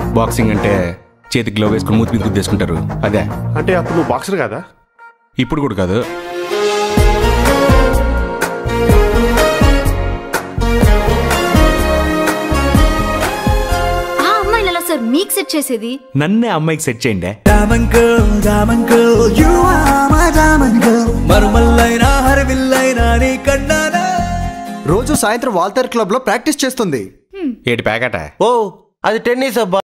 Boxing అంటే చేతికి glove వేసుకుని మూతి మీద గుద్దేసుకుంటారు అదే అంటే అప్పుడు నువ్వు బాక్సర్ కదా ఇప్పుడు కూడా కాదు ఆ అమ్మాయిని ఎలా సార్ మీకు సెట్ చేసేది నన్నే అమ్మాయికి సెట్ చేయండి Diamond girl, diamond girl, you are my diamond girl. మరుమల్లైనా హరివిల్లైనా నీ కన్నానా రోజు సాయంత్రం వాల్తేర్ క్లబ్ లో ప్రాక్టీస్ చేస్తుంది ఏటి ప్యాకెట ఓ అది టెన్నిస్ అబ్బా